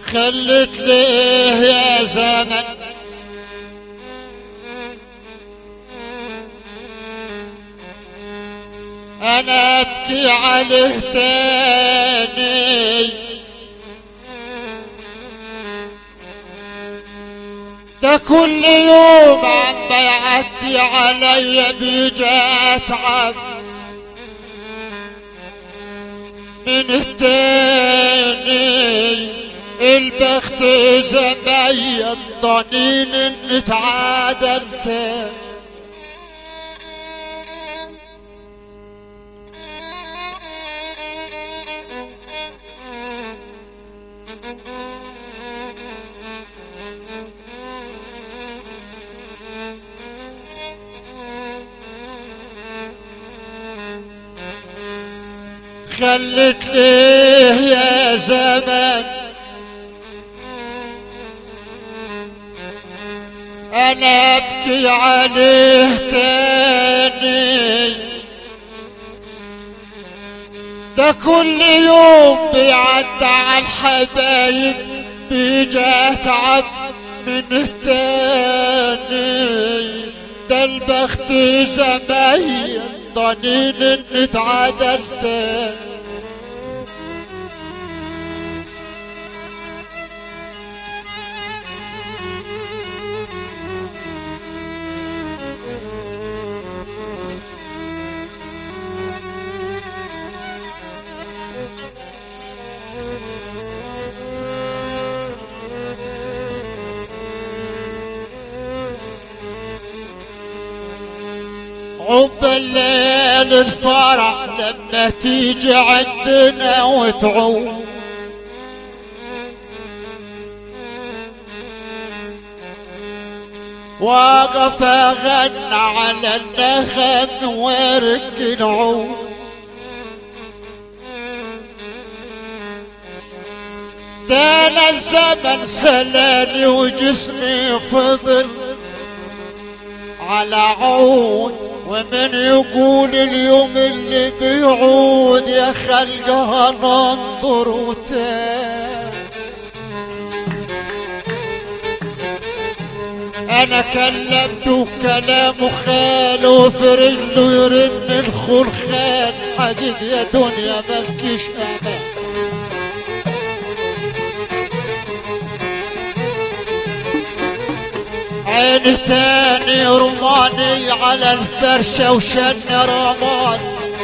خلت ليه يا زمن انا ابكي عليه تاني ده كل يوم عم بيعدي علي بيجي اتعب من التاني البخت زمي الضنين ان تعادلت خلت ليه يا زمان انا ابكي عليه تاني ده كل يوم بيعدى على الحبايب بيجي اتعب من التاني ده البخت زمايل ضنين ان اتعدلت عقبال ليل الفرح لما تيجي عندنا وتعود واقف اغنى على النخم وارك العود تانا الزمن سلاني وجسمي فضل على عود ومن يقول اليوم اللي بيعود يا خلقها ننظر وتاب انا كلمته كلامه خال وفي رجله يرن الخلخال حديد يا دنيا مالكيش امان عين تاني رماني على الفرشة وشن رمان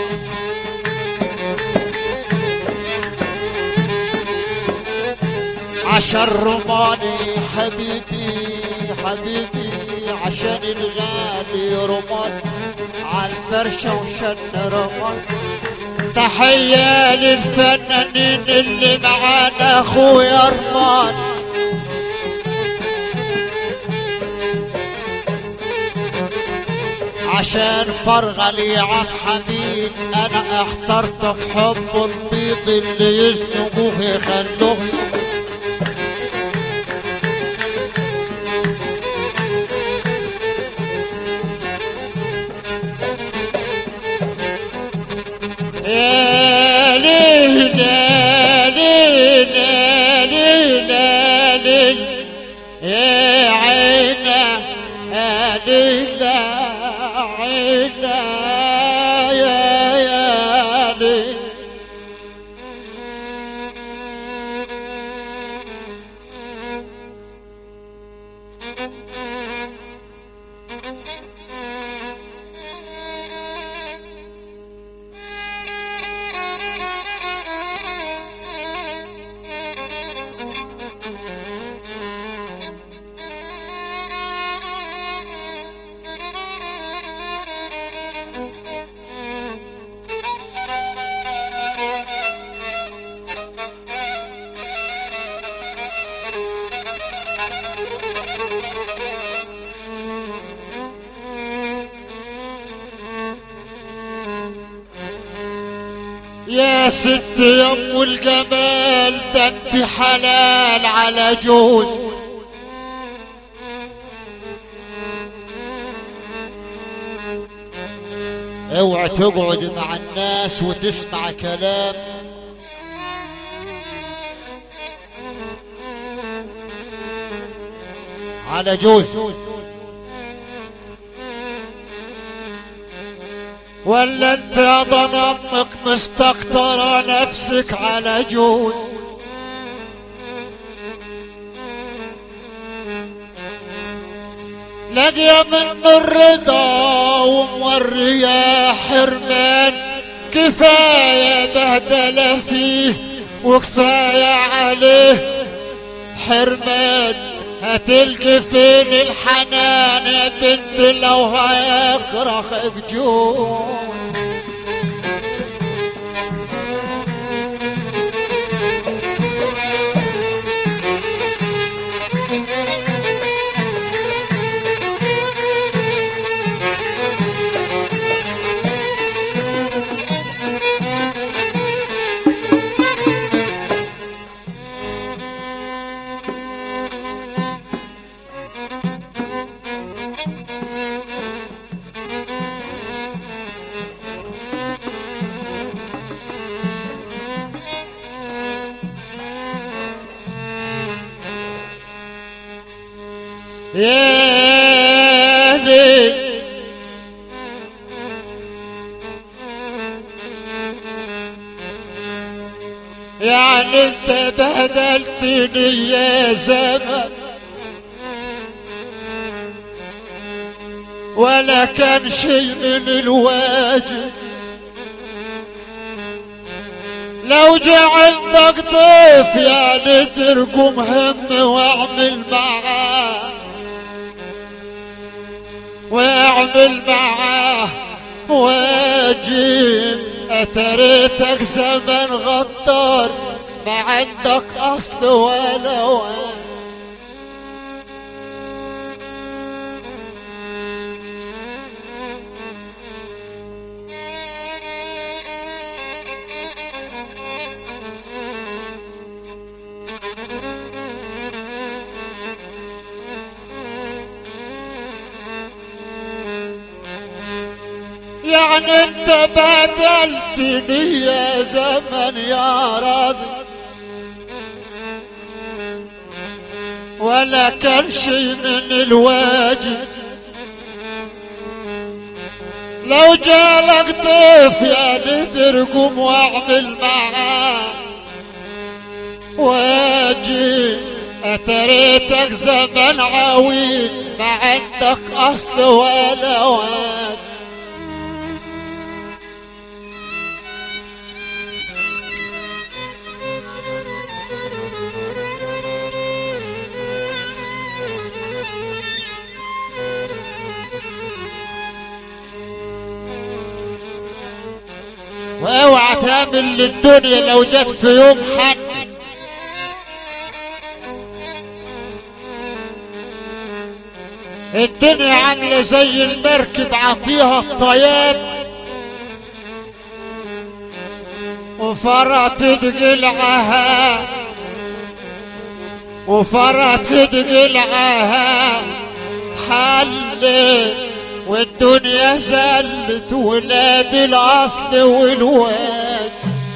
عشان رماني حبيبي حبيبي عشان الغالي رمان على الفرشة وشن رمان تحية للفنانين اللي معانا اخويا رمان عشان فرغ لي عم حميد انا احترت في حب البيض اللي يزنقوه يخلوه يا ليل يا ليل يا ليل يا ليل يا عينا يا ليل عينا يا يا ليل يا ست يا ام الجمال ده انت حلال على جوز اوعى تقعد مع الناس وتسمع كلام على جوز ولا انت يا ضن امك مستكترة نفسك على جوز لاقية من الرضا ومورية حرمان كفاية بهدلة فيه وكفاية عليه حرمان هتلقي فين الحنان يا بنت لو هيكرهك جوز يا ليل يعني انت بهدلتني يا زمن ولا كان شيء من الواجب لو جاء عندك ضيف يعني ترقم هم واعمل معاه واعمل معاه واجب اتريتك زمن غدار ما عندك اصل ولا ولا يعني انت بدلتني يا زمن يا راضي ولا كان شي من الواجب لو جالك ضيف يا ندر قوم واعمل معاه واجي اتريتك زمن عويل ما عندك اصل ولا واجب واوعى تعمل للدنيا لو جت في يوم حد الدنيا عاملة زي المركب عطيها الطياب وفرطت قلعها وفرطت قلعها حل والدنيا زلت ولاد الاصل والواد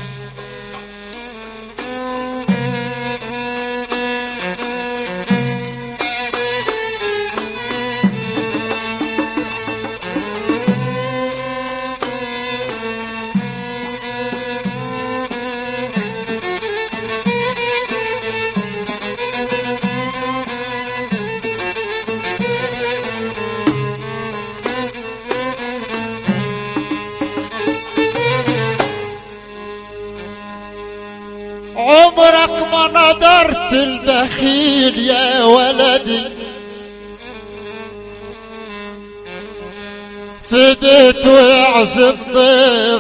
عمرك ما نظرت البخيل يا ولدي في بيته يعزم ضيف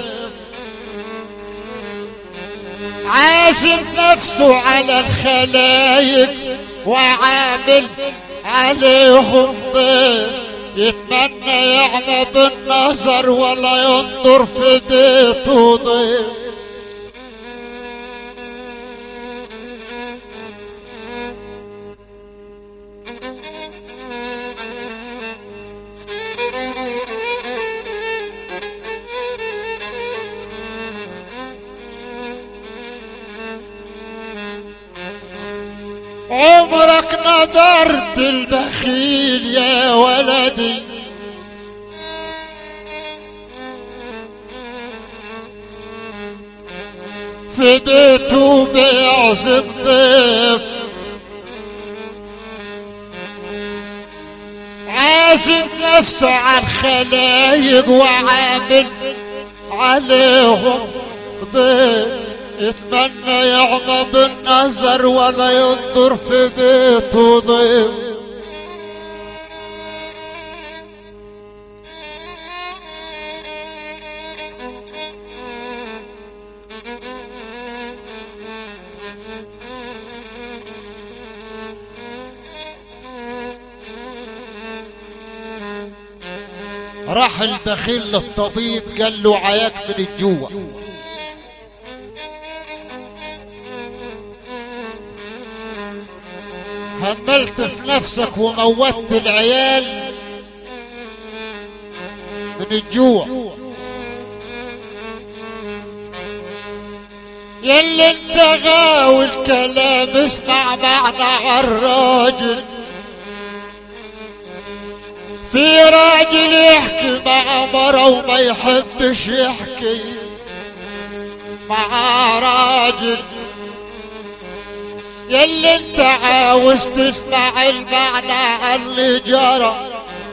عازم نفسه على الخلايق وعامل عليهم ضيف يتمنى يعمى بالنظر ولا ينظر في بيته ضيف عمرك نظرت البخيل يا ولدي في بيته بيعزم ضيف عازم نفسه على الخلايق وعامل عليهم ضيف يتمنى يعمى بالنظر ولا ينظر في بيته ضيف راح البخيل للطبيب قال له عياك من الجوع هملت في نفسك وموتت العيال من الجوع يلي انت غاوي الكلام اسمع معنى الراجل في راجل يحكي مع مرة وما يحبش يحكي مع راجل يلي انت عاوز تسمع المعنى عن اللي جرى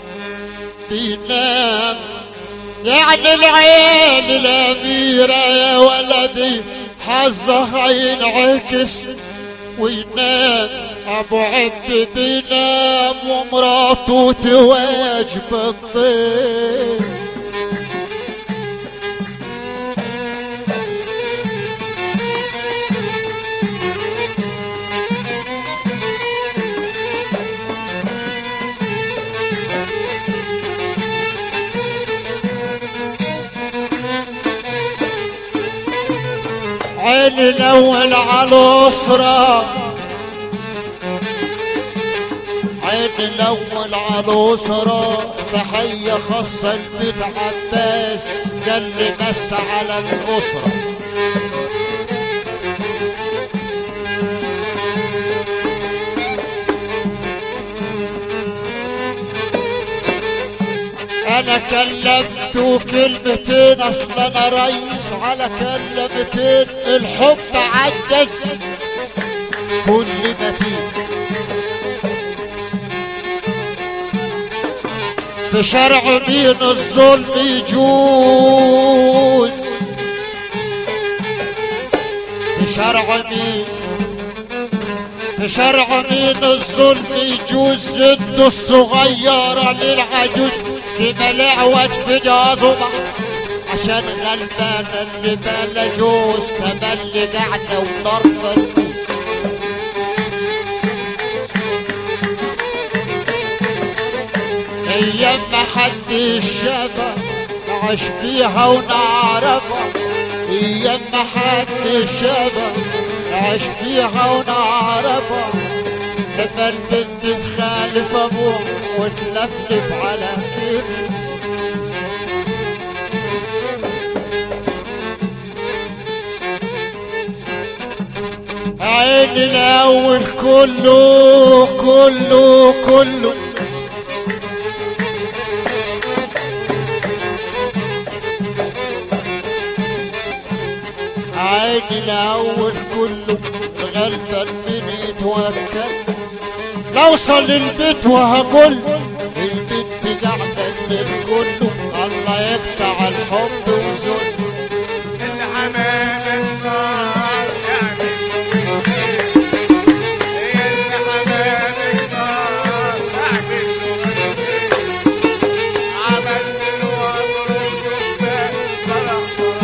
بينام يعني العيال الأميرة يا ولدي حظها ينعكس وينام أبو عبد بينام ومراته تواجب الضيف عين الأول على الأسرة عين الأول على الأسرة تحية خاصة لبيت عباس قال لي بس على الأسرة انا كلمته كلمتين اصل انا ريس على كلمتين الحب عجز كل متين في شرع مين الظلم يجوز في شرع مين في شرع مين الظلم يجوز جده الصغيرة للعجوز بملاعوج في جازه عشان غلبان اللي بلا جوز تملي قاعدة وضرب النص ايام ما حد شافها نعيش فيها ونعرفها ايام ما حد شافها نعيش فيها ونعرفها لما البنت تخالف ابوها وتلفلف على كيفها عين الاول كله كله كله عين الاول كله غلبا من يتوكل لوصل البيت وهقول البنت قاعدة الليل كله الله يقطع الحب وذل الحمام النار يعمل الحمام النار يعمل عمل الوصل وشباك صلاح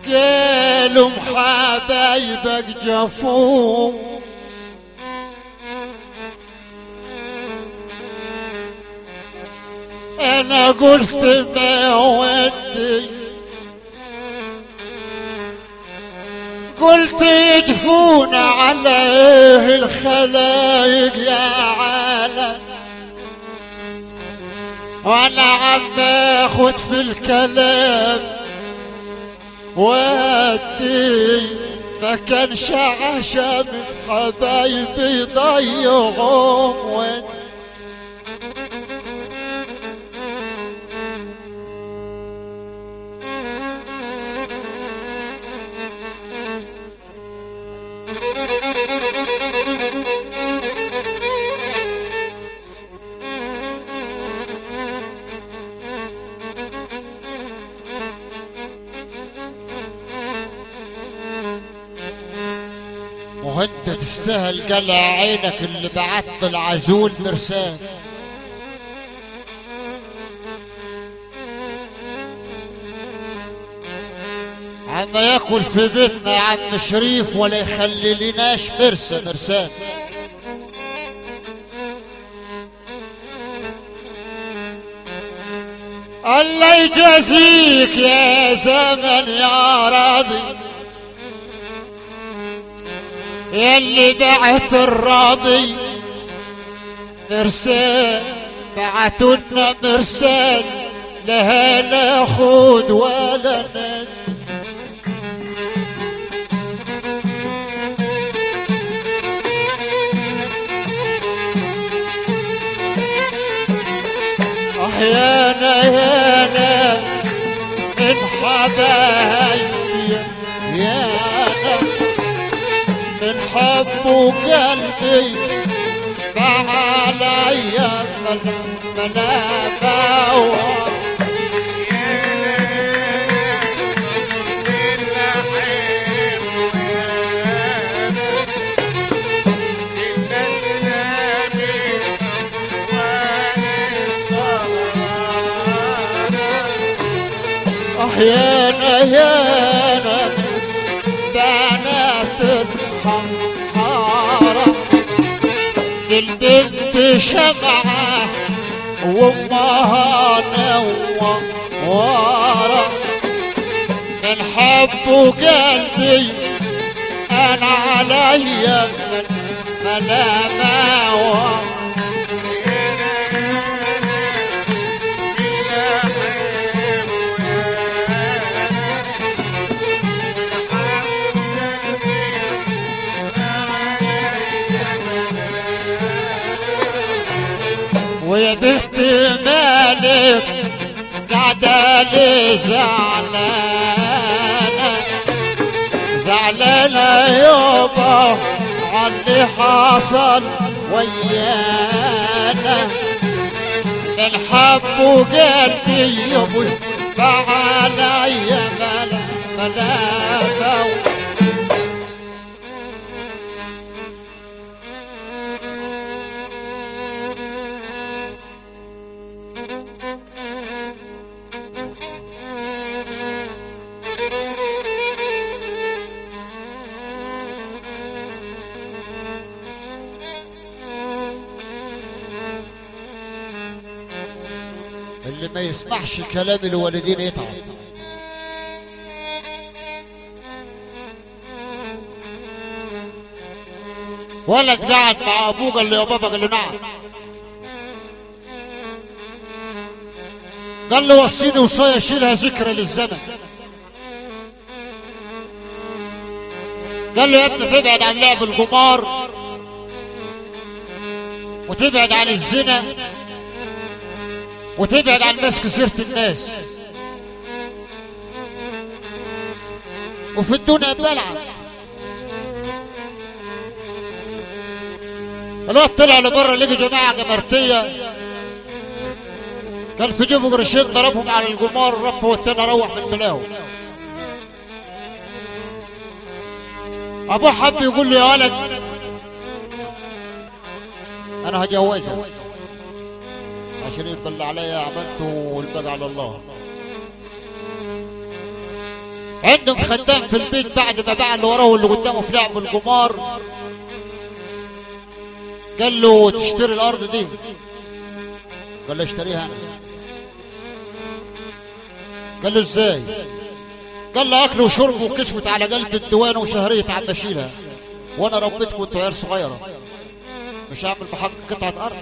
قالوا حبايبك جفوم انا قلت ما ودي قلت يجفون عليه الخلايق يا عالم وانا عم اخد في الكلام ودي ما كانش عشم في حبايبي ضيعهم وين وانت تستاهل قلع عينك اللي بعت العزول مرسال عم ياكل في بيتنا يا عم شريف ولا يخلي لناش مرسى مرسال الله يجازيك يا زمن يا راضي يلي بعت الراضي مرسال بعتولنا مرسال لها لا خود ولا ند احيانا يانا من حبايبي يانا من حب قلبي علي منابه احيانا يانا بنات الحمحارة للبنت شمعة وامها نوارة من حب قلبي انا علي من ملامة ويا بنت مالك قاعدة لي زعلانة زعلانة يابا عاللي حصل ويانا الحب وقلبي يابو عليا ملا ملا اللي ما يسمعش كلام الوالدين يتعب ولد قاعد مع ابوه قال له يا بابا قال له نعم قال له وصيني وصايا شيلها ذكرى للزمن قال له يا ابني تبعد عن لعب القمار وتبعد عن الزنا وتبعد عن مسك سيرة الناس وفي الدنيا بلعب الواد طلع لبره لقي جماعة جمرتية كان في جيبه قرشين ضربهم على القمار رفه والتاني روح من بلاهم ابوه حب يقول له يا ولد انا هجوزها عشان يبقى اللي عليا عملته والباقي على الله عندهم خدام في البيت بعد ما باع اللي وراه واللي قدامه في لعب القمار قال له تشتري الارض دي قال له اشتريها انا قال له ازاي قال له اكل وشرب وكسوة على قلب الديوان وشهرية عم بشيلها وانا ربيتكم وانتوا عيال صغيرة مش هعمل بحق قطعة ارض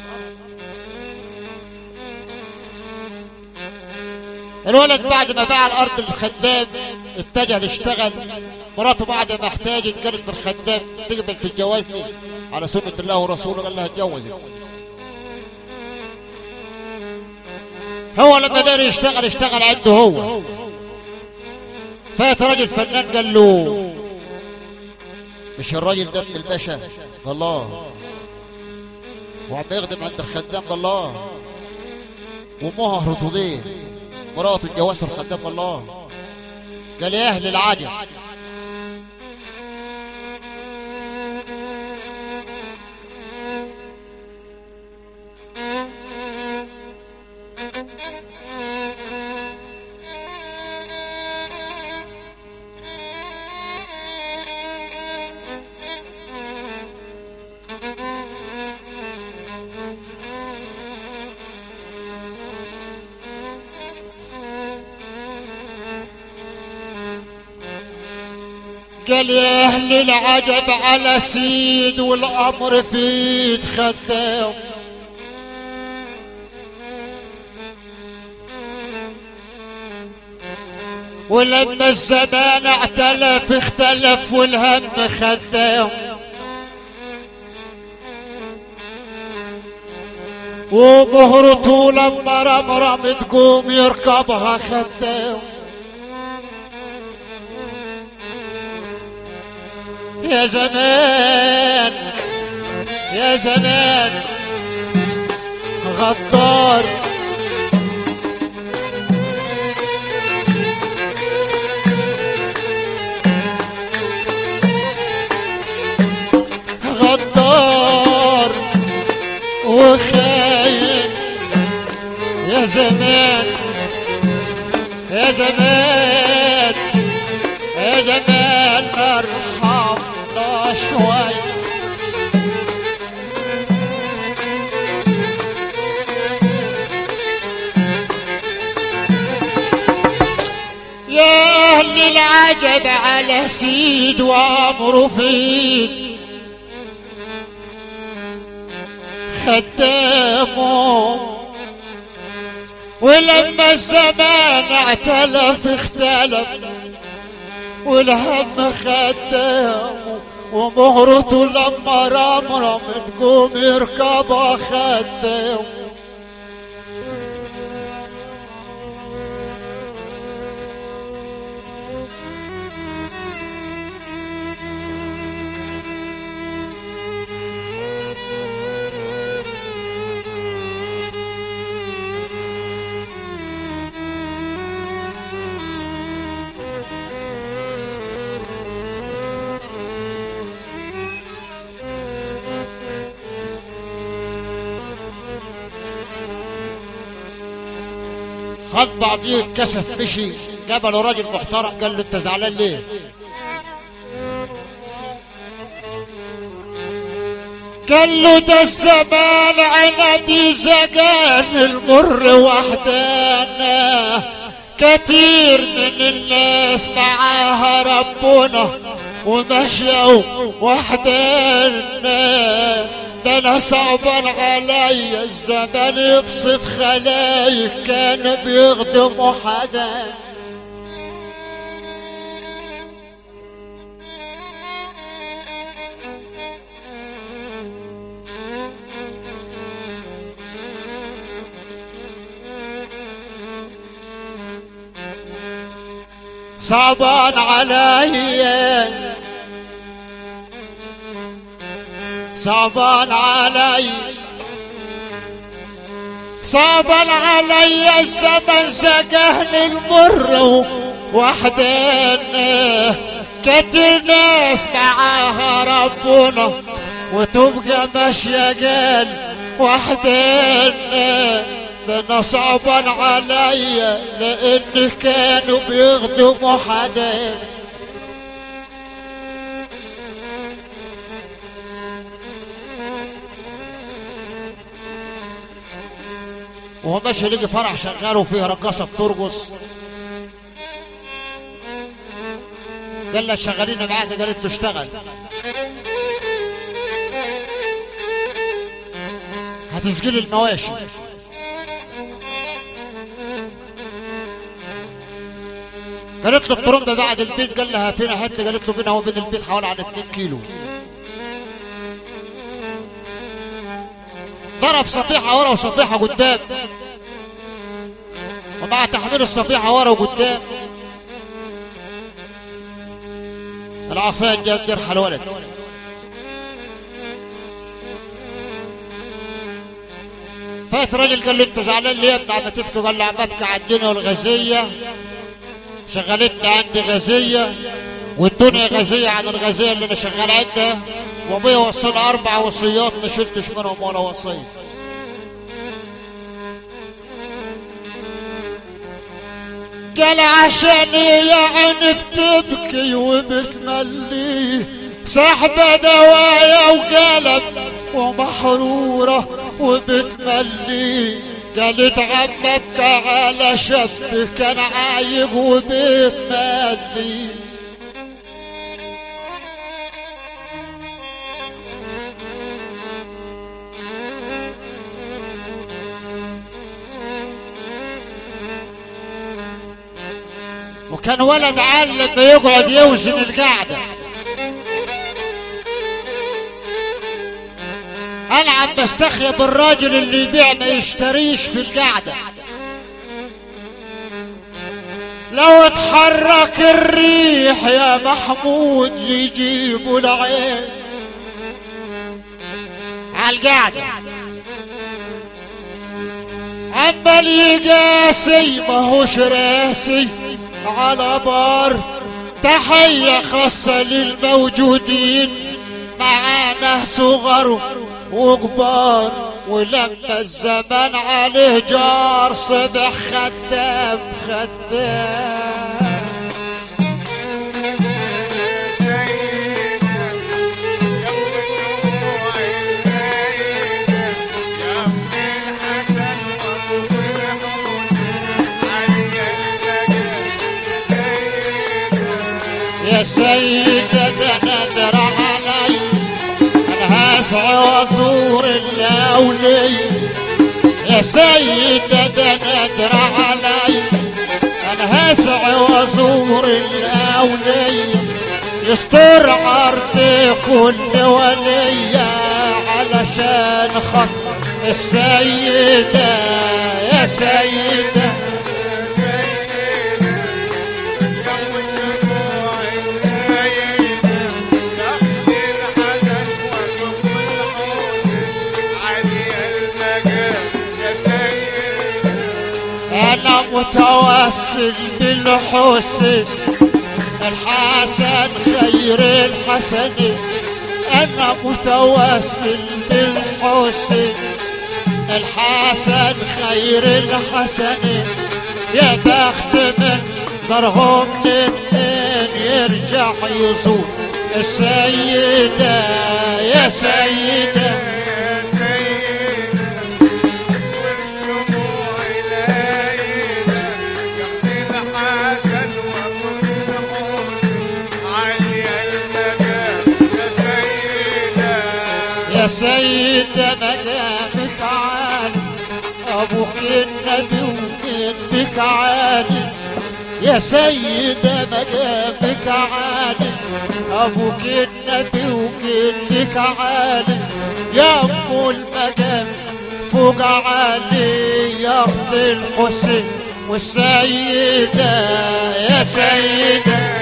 الولد بعد ما باع الارض للخدام اتجه يشتغل مراته بعد ما احتاجت قالت للخدام تقبل تتجوزني على سنة الله ورسوله قال لها اتجوزك هو لما دار يشتغل اشتغل عنده هو فات راجل فنان قال له مش الراجل ده ابن الباشا قال الله وعم يخدم عند الخدام قال الله وامها رطودين مرات الجواز الخدام قال الله قال يا اهل العجب قال يا اهل العجب على سيد والامر في ايد خدام ولما الزمان اعتلف اختلف والهم خدام ومهرته لما رمرم تقوم يركبها خدام يا زمان يا زمان غدار غدار وخاين يا زمان يا زمان يا زمان ارحمنا شوي يا اهل العجب على سيد وامره فيد خدامه ولما الزمان اعتلف اختلف والهم خدامه ومهرته لما رمرم تقوم يركبها خدامه خد بعضيه اتكسف مشي قابله راجل محترم قال له انت زعلان ليه؟ قال له ده الزمان عنادي زقان المر وحدانا كتير من الناس معاها ربنا ومشوا وحدانا ده انا صعبان عليا الزمان يبسط خلايا كان بيخدموا حدا صعبان عليا صعبان علي صعبان علي الزمن سقهني المر وحدين كتير ناس معاها ربنا وتبقى ماشية قال وحدين ده انا صعبان عليا لان كانوا بيخدموا حدا وهو ماشي لقي فرح شغال وفيه رقاصة بترقص قال لها شغالين معاك قالت له اشتغل هتسجلي المواشي قالت له الطرمبة بعد البيت قال لها فين حتة قالت له بينها وبين البيت حوالي على 2 كيلو ضرب صفيحة ورا وصفيحة قدام ومع تحميل الصفيحة ورا وقدام العصاية جت جرح الولد فات راجل قال له انت زعلان ليه يا ابن عمتك قال له عمتك عدني والغزية شغلتني عندي غزية والدنيا غزية عن الغزية اللي انا شغال عندها وابويا وصلنا اربع وصيات ما شلتش منهم ولا وصية قال عشان يا عين بتبكي وبتملي سحبة دوايا وقلب ومحرورة وبتملي قالت عم ابكى على شاب كان عايق وبتملي وكان ولد عال لما يقعد يوزن القعدة انا عم بستخيب الراجل اللي يبيع ما يشتريش في القعدة لو اتحرك الريح يا محمود يجيبوا العين عالقعدة اما اللي قاسي ماهوش راسي على بار تحية خاصة للموجودين معانا صغر وكبار ولما الزمن عليه جار صبح خدام خدام يا سيدة ندر علي انا هسعى وازور الاولي يا سيدة ندر علي انا هسعى وازور الاولي يستر عرضي كل ولية علشان خاطر السيدة يا سيدة انا متوسل بالحسن الحسن خير الحسن انا متوسل بالحسن الحسن خير الحسن يا بخت من زرهم الاثنين يرجع يزور السيدة يا سيدة يا سيدة مقامك عالي أبوك النبي وجدك عالي يا سيدة مقامك عالي أبوك النبي وجدك عالي يا أم المقام فوق عالي يا أخت الحسين والسيدة يا سيدة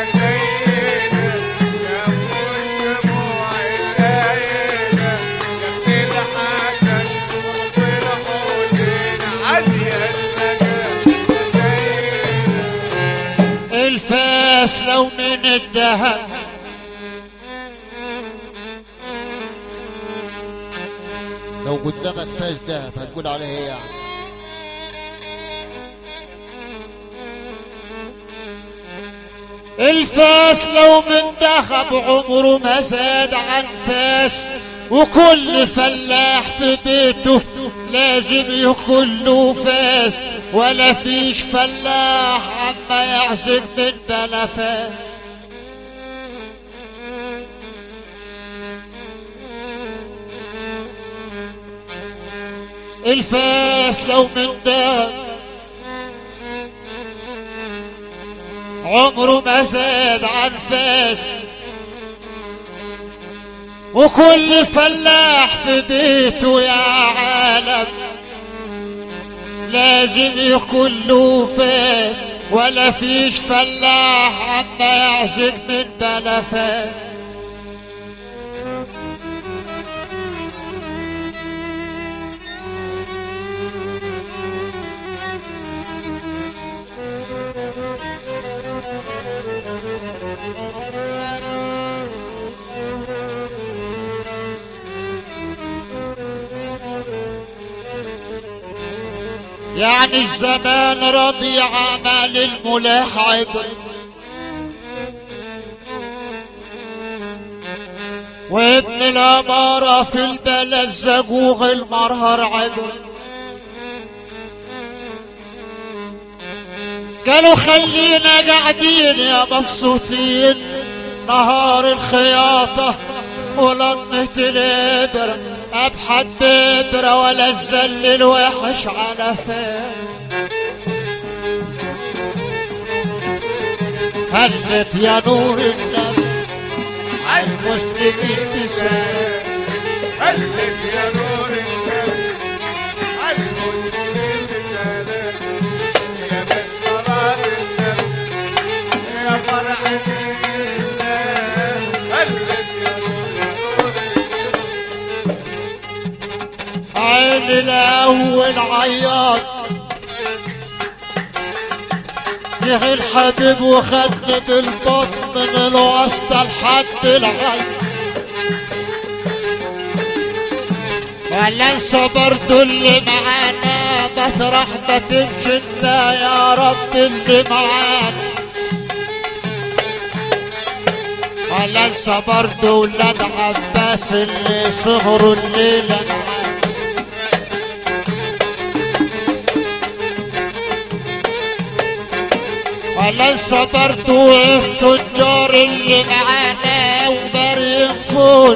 الفاس لو من الذهب لو قدامك فاس ذهب هتقول عليه ايه يعني الفاس لو من ذهب عمره ما زاد عن فاس وكل فلاح في بيته لازم يكون له فاس ولا فيش فلاح عما يعزم من بلا فاس الفاس لو من ده عمره ما زاد عن فاس وكل فلاح في بيته يا عالم لازم يكون له فاس ولا فيش فلاح عما يعزق من بلا فاس يعني الزمان رضي عمل الملاحب وابن الأمارة في البلد زقوغ المرهر عبر قالوا خلينا قاعدين يا مبسوطين نهار الخياطة ولطمة الإبر أبحث بإبرة ولا الزل الوحش على فين هلت يا نور النبي المسلمين بسلام هلت يا نور النبي المسلمين بسلام يا بالصلاة النبي يا فرحة الإسلام هلت يا نور عين الأول عياط جه الحبيب وخدني بالبطن من الوسطى لحد العين ولا انسى برضو اللي معانا مطرح ما تمشي انت يا رب اللي معانا ولا انسى برضو ولاد عباس اللي صغروا الليلة معانا ولا انسى برضو التجار اللي معانا ومريم فون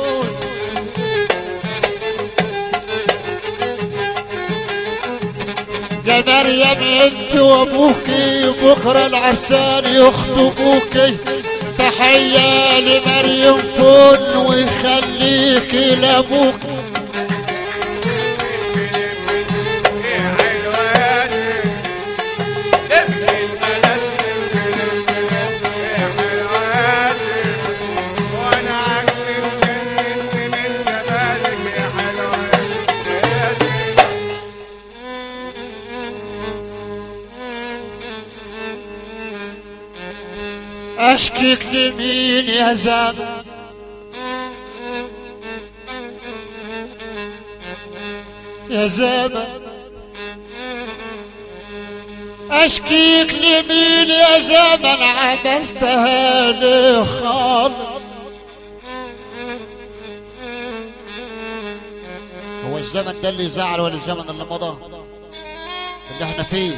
يا مريم انت وابوكي بكره العرسان يخطبوكي تحية لمريم فون ويخليكي لابوك يا حلواتي لم الملس يا حلواتي وانا عقلي مجنن من جمالك يا حلواتي اشكيك لمين يا زمان يا زمان اشكيك لمين يا زمن عملتها لي خالص هو الزمن ده اللي يزعل ولا الزمن اللي مضى اللي احنا فيه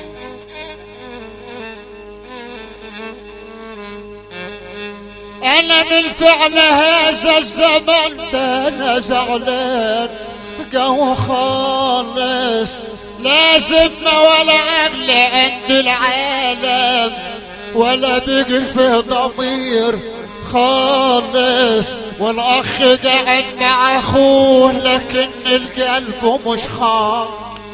انا من فعل هذا الزمن ده انا زعلان جو خالص لازم ما ولا عقل عند العالم ولا بقي في ضمير خالص والاخ قاعد مع اخوه لكن القلب مش خالص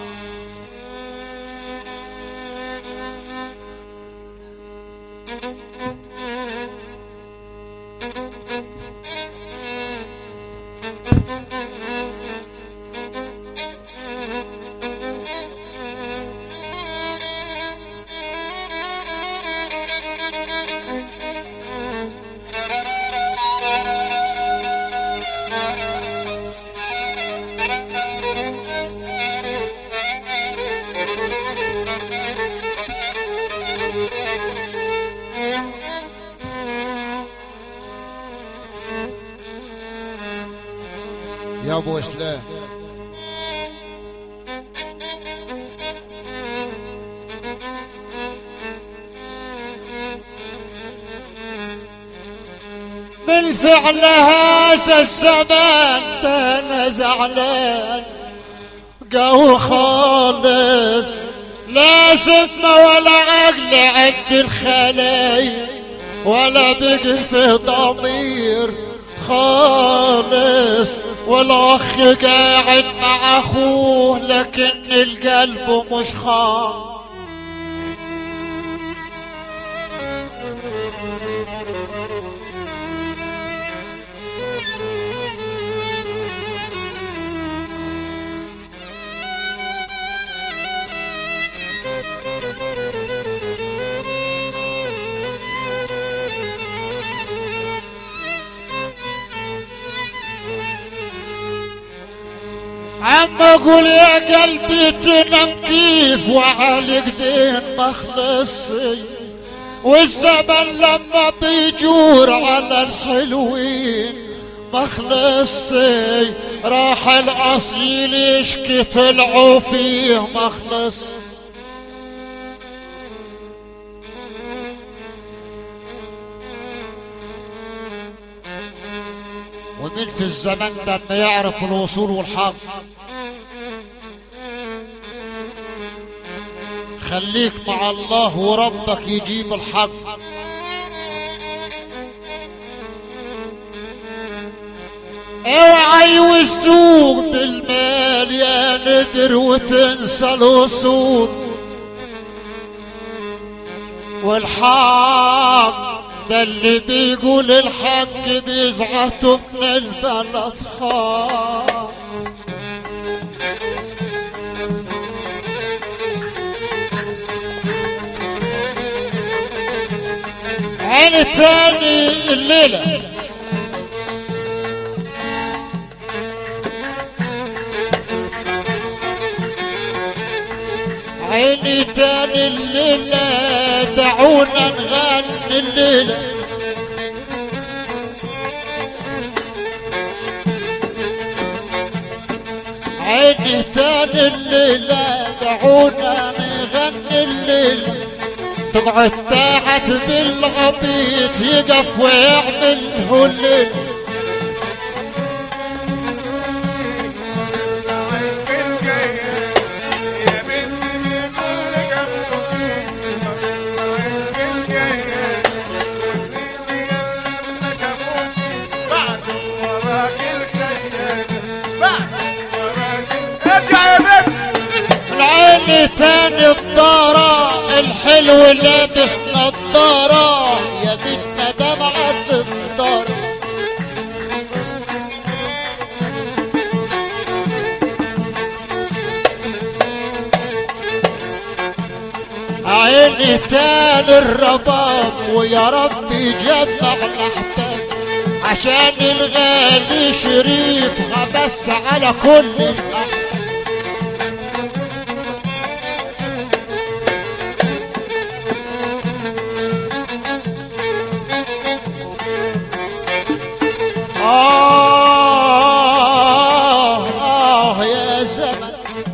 يا ابو اسلام بالفعل هذا الزمان ده انا زعلان جو خالص لا سفة ولا عقل عند الخلايا ولا بقي في ضمير خالص والاخ قاعد مع اخوه لكن القلب مش خالص عم اقول يا قلبي تنام كيف وعلى دين مخلصي والزمن لما بيجور على الحلوين مخلصي راح الاصيل يشكي طلعوا فيه مخلص ومن في الزمن ده ما يعرف الوصول والحق خليك مع الله وربك يجيب الحق اوعى يوزوك بالمال يا ندر وتنسى الوصول والحق ده اللي بيقول الحق بيزعته من البلد خاف عين تاني الليلة عيني تاني الليلة دعونا نغني الليلة عيني تاني الليلة دعونا نغني الليلة تقعد تحت بالعبيط يقف ويعمل هلل عايش بالجاية يا بنتي بيقول لك عايش بالجاية لما شافوكي بعد وراك الخيال بعد وراك ارجع يا بنت العين تاني الدارة الحلو لابس نضارة يا بنتنا دمعة الدارة عيني تاني الرباب ويا رب يجمع الاحباب عشان الغالي شريف غبس على كل الاحباب آه آه يا زمن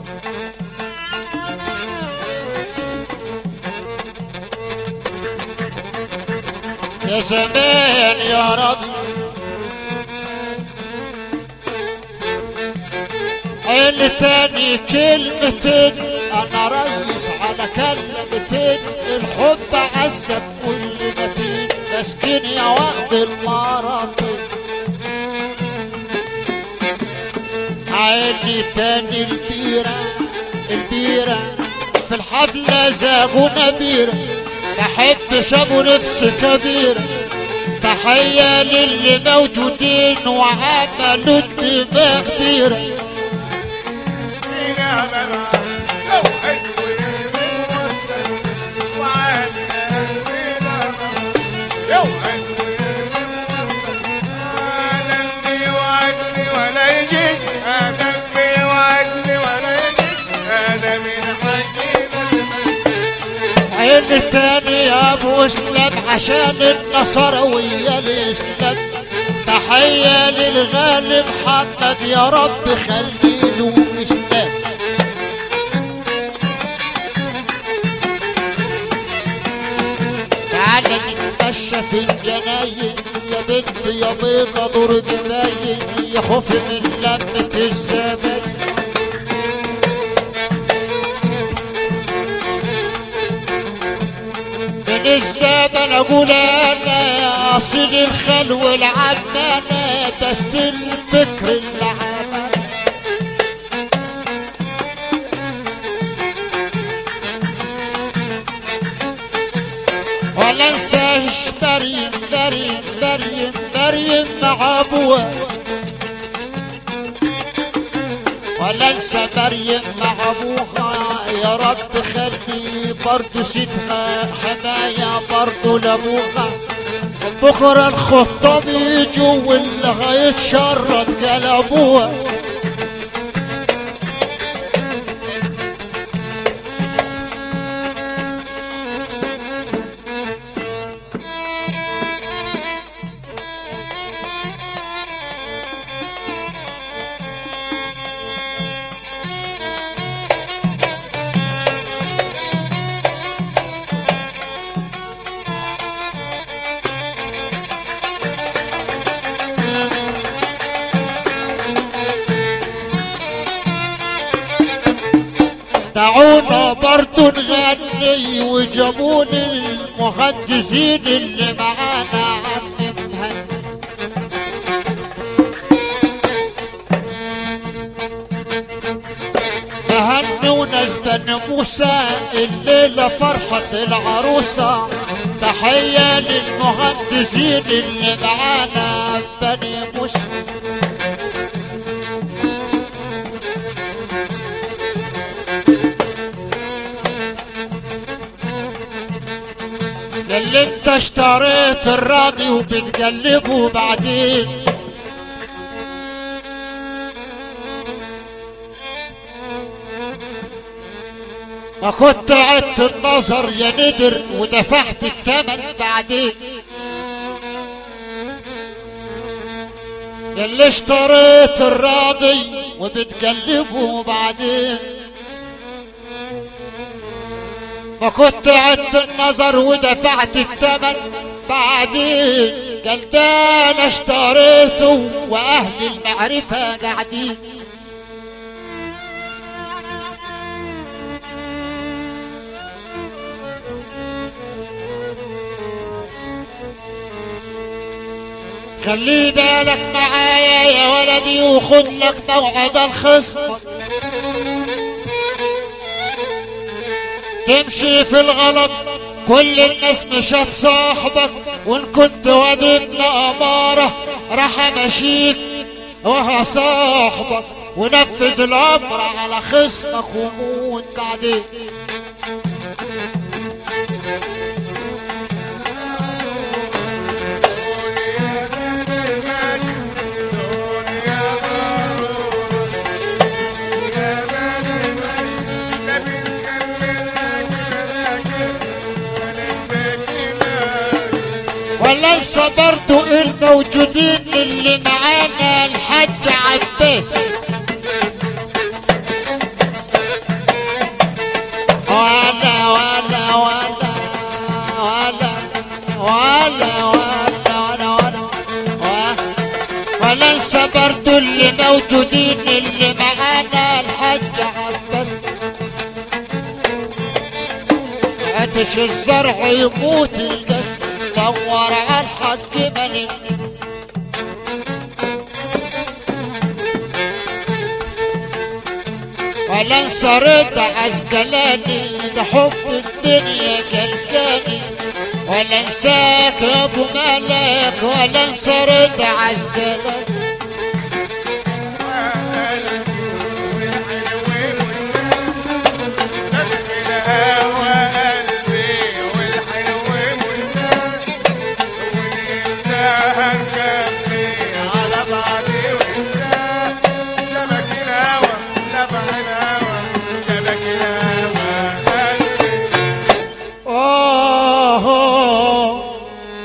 يا زمان يا رضي عين تاني كلمتين انا ريس على كلمتين الحب عذب كل متين مسكين يا وقت المرض عيني تاني البيرة البيرة في الحفلة زاغوا نبيرة بحبش ابو نفس كبيرة تحية للي موجودين وعملوا الدماغ كبيرة فينا بلع لو حلو من وسط وعالي قلبنا لو حلو من وسط انا اللي وعدني ولا يجي انا اللي وعدني ولا يجي انا من حقنا عين تاني يا ابو اسلام عشان النصراوية الاسلام تحية للغالي محمد يا رب خليله اسلام تعال نتمشى في الجناين يا بنت يا بيضة نور جباين يا خوف من لمة الزمان الزمن اقول انا اصيل الخلو العمانة بس الفكر اللي عمل ولا انساش مريم مريم مريم مريم مع ابوها ولا انسى مريم مع ابوها يا رب خلي برضو سيدها حماية برضو لابوها بكرة الخطاب يجوا واللي هيتشرد قال ابوها دعونا برضو نغني وجابوني المهندسين اللي معانا عم مهندس مهني وناس بني موسى الليلة فرحة العروسة تحية للمهندسين اللي معانا بني موسى اللي انت اشتريت الراديو وبتقلبه بعدين ما كنت عدت النظر يا ندر ودفعت الثمن بعدين اللي اشتريت الراضي وبتقلبه بعدين ما كنت عدت النظر ودفعت الثمن بعدين قال ده انا اشتريته واهل المعرفة قاعدين خلي بالك معايا يا ولدي وخد لك موعد الخصم تمشي في الغلط كل الناس مشات صاحبك وان كنت وديت لأمارة راح امشيك وهصاحبك ونفذ الامر على خصمك وموت بعدين ولا انسى برضو الموجودين اللي معانا الحاج عباس ولا ولا ولا ولا ولا ولا ولا ولا ولا انسى برضو اللي موجودين اللي معانا الحاج عباس عطش الزرع يموت القلب دور على الحق ملك ولا انسى رضا عسقلاني لحب الدنيا كالكاني ولا انساك يا ابو مالك ولا انسى رضا عسقلاني آه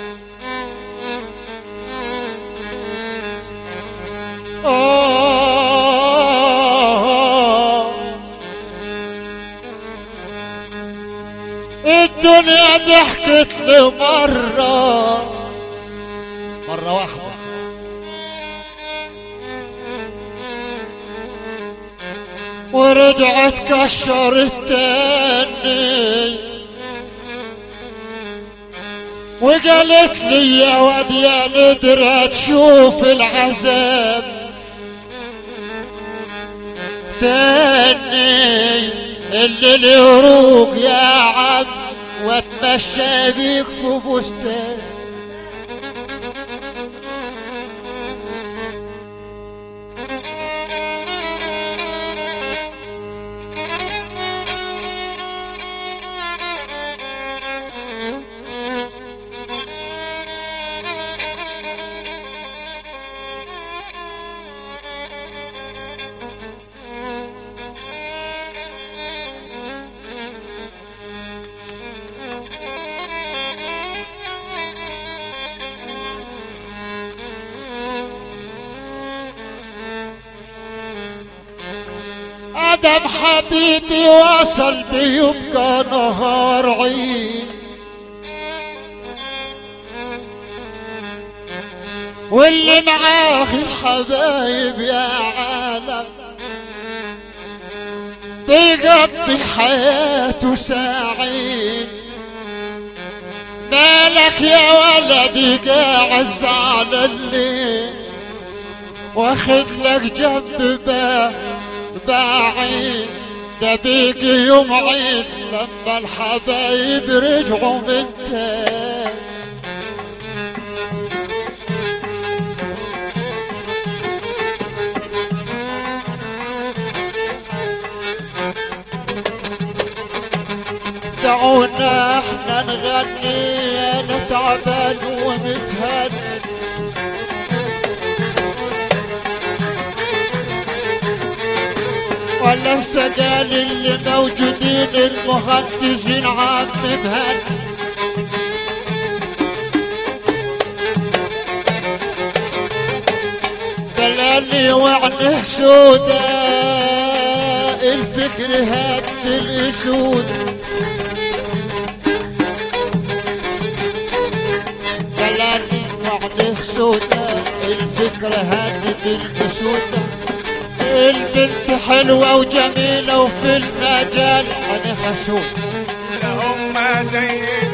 آه الدنيا ضحكت لي مرة مرة واحدة ورجعت كشر التاني وقالت لي يا واد يا ندرة تشوف العذاب تاني اللي الهروق يا عم واتمشى بيك في بستان ادم حبيبي وصل بيبقى نهار عيد واللي معاه الحبايب يا عالم بيقضي حياته سعيد مالك يا ولدي قاعد زعلان ليه واخد لك جنب باه بعيد ده بيجي يوم عيد لما الحبايب رجعوا من تاني دعونا احنا نغني انا تعبان ومتهني ولا انسى قال اللي موجودين المهندسين عم مهني دلالي وعنه سودا الفكر هد الاسود دلالي وعنه سودا الفكر هدد الاسود البنت حلوة وجميلة وفي المجال أنا خسوس هم زي